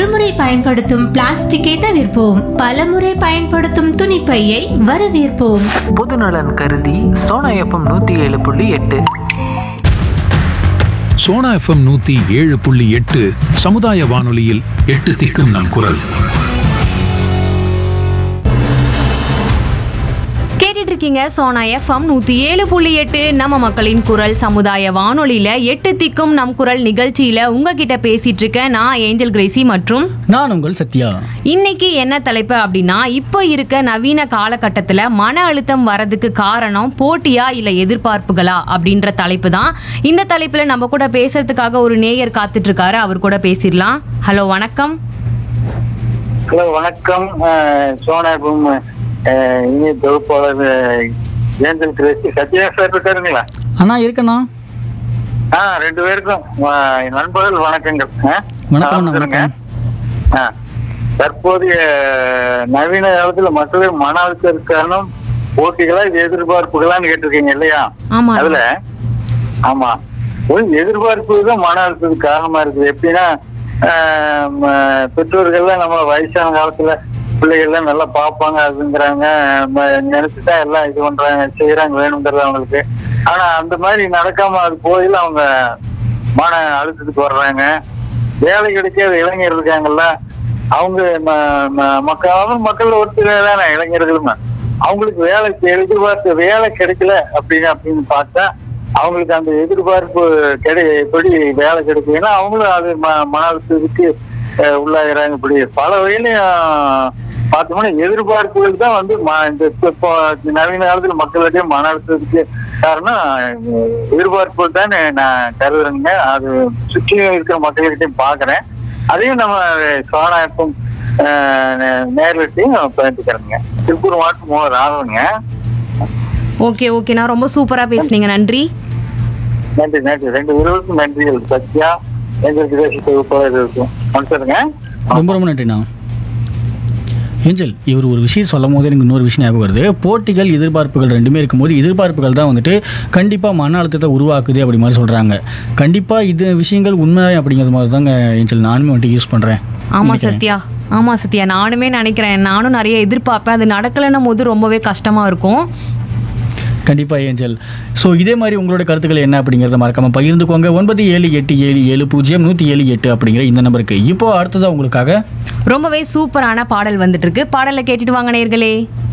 ஒருமுறை பயன்படுத்தும் பிளாஸ்டிக்கை தவிர்ப்போம் பலமுறை பயன்படுத்தும் துணிப்பையை வரவேற்போம் பொதுநலன் கருதி சோனா எஃப்எம் நூற்றி ஏழு புள்ளி எட்டு சோனா எஃப்எம் நூத்தி ஏழு புள்ளி எட்டு சமுதாய வானொலியில் எட்டு திக்கும் நம் குரல் கேட்டுட்டு இருக்கீங்க சோனா எஃப்எம் நூத்தி ஏழு புள்ளி எட்டு நம்ம மக்களின் குரல் சமுதாய வானொலியில எட்டு திக்கும் நம் குரல் நிகழ்ச்சியில உங்ககிட்ட பேசிட்டு இருக்கேன் நான் ஏஞ்சல் கிரேசி மற்றும் நான் உங்கள் சத்யா இன்னைக்கு என்ன தலைப்பு அப்படின்னா இப்போ இருக்க நவீன காலகட்டத்தில் மன அழுத்தம் வரதுக்கு காரணம் போட்டியா இல்ல எதிர்பார்ப்புகளா அப்படின்ற தலைப்பு தான் இந்த தலைப்புல நம்ம கூட பேசுறதுக்காக ஒரு நேயர் காத்துட்டு இருக்காரு அவர் கூட பேசிடலாம் ஹலோ வணக்கம் ஹலோ வணக்கம் அஹ், சோனாபும் அஹ், இனிய தொகுப்பாளர் அஹ், ஏஞ்சல் கிரேசி சத்யா சார் இருக்காருங்களா அண்ணா இருக்கண்ணா ஆ ரெண்டு பேருக்கும் அஹ், நண்பர்கள் வணக்கங்கள் அஹ், வணக்கம் அண்ணா, சொல்லுங்க. வணக்கம். ஆ, தற்போதைய நவீன காலத்துல மக்களுக்கு மன அழுத்தம் காரணம் போட்டிகளா இது எதிர்பார்ப்புகளான்னு கேட்டிருக்கீங்க இல்லையா ஆமா அதுல ஆமா ஒரு எதிர்பார்ப்பு தான் மன அழுத்தத்துக்கு காரணமா இருக்குது எப்படின்னா ஆஹ் ம- பெற்றோர்கள்லாம் நம்ம வயசான காலத்துல பிள்ளைகள்லாம் நல்லா பார்ப்பாங்க அதுங்கிறாங்க ம- நினைச்சுட்டா எல்லாம் இது பண்றாங்க செய்யறாங்க வேணுங்கிறது அவங்களுக்கு ஆனா அந்த மாதிரி நடக்காம அது போயில அவங்க மன அழுத்தத்துக்கு வர்றாங்க வேலை கிடைக்காத இளைஞர் இருக்காங்கல்ல அவங்க ம- ம- மக்கள் மக்கள் ஒருத்தர் தானே இளைஞர்களும் அவங்களுக்கு வேலை எதிர்பார்த்த வேலை கிடைக்கல அப்படின்னு அப்படின்னு பார்த்தா அவங்களுக்கு அந்த எதிர்பார்ப்பு கிடை எப்படி வேலை கிடைக்குதுன்னா அவங்களும் அது ம- மன அழுத்தத்துக்கு அஹ், உள்ளாகிறாங்க இப்படி பல வகையிலையும் பார்த்தோம்னா எதிர்பார்ப்புகள் தான் வந்து ம- இந்த இப்ப- இப்போ நவீன காலத்துல மக்களிடையே மன அழுத்தத்துக்கு காரணம் அஹ், எதிர்பார்ப்புகள் தான் நான் கருதுறேங்க அது சுற்றி இருக்கிற மக்கள்கிட்டையும் பாக்குறேன் அதையும் நம்ம சோனாயப்பும் நேரிட்டையும் பயந்துக்கிறேங்க திருப்பூர் மாவட்டம் மோ ராகவனுங்க ஓகே ஓகே நான் ரொம்ப சூப்பரா பேசுனீங்க நன்றி நன்றி நன்றி ரெண்டு பேருக்கும் நன்றிகள் சத்யா எங்களுக்கு தேசிய தொகுப்பாளர் இருக்கும் மனுஷருங்க ரொம்ப ரொம்ப நன்றிண்ணா ஏஞ்சல் இவர் ஒரு விஷயம் சொல்லும் போது எனக்கு இன்னொரு விஷயம் ஞாபகம் வருது போட்டிகள் எதிர்பார்ப்புகள் ரெண்டுமே இருக்கும்போது எதிர்பார்ப்புகள் தான் வந்துட்டு கண்டிப்பாக மன அழுத்தத்தை உருவாக்குது அப்படி மாதிரி சொல்கிறாங்க கண்டிப்பாக இது விஷயங்கள் உண்மை அப்படிங்கிறது மாதிரி தாங்க ஏஞ்சல் நானுமே வந்துட்டு யூஸ் பண்ணுறேன் ஆமா சத்யா ஆமா சத்யா நானுமே நினைக்கிறேன் நானும் நிறைய எதிர்பார்ப்பேன் அது நடக்கலைன்னும் போது ரொம்பவே கஷ்டமா இருக்கும் கண்டிப்பாக ஏஞ்சல் ஸோ இதே மாதிரி உங்களோட கருத்துக்கள் என்ன அப்படிங்கிறத மறக்காம பகிர்ந்துக்கோங்க ஒன்பது ஏழு எட்டு ஏழு ஏழு பூஜ்ஜியம் நூற்றி ஏழு எட்டு அப்படிங்கிற இந்த நம்பருக்கு இப்போ அடுத்ததாக உங்களுக்காக ரொம்பவே சூப்பரான பாடல் வந்துட்டு இருக்கு பாடலை கேட்டுட்டு வாங்க நேர்களே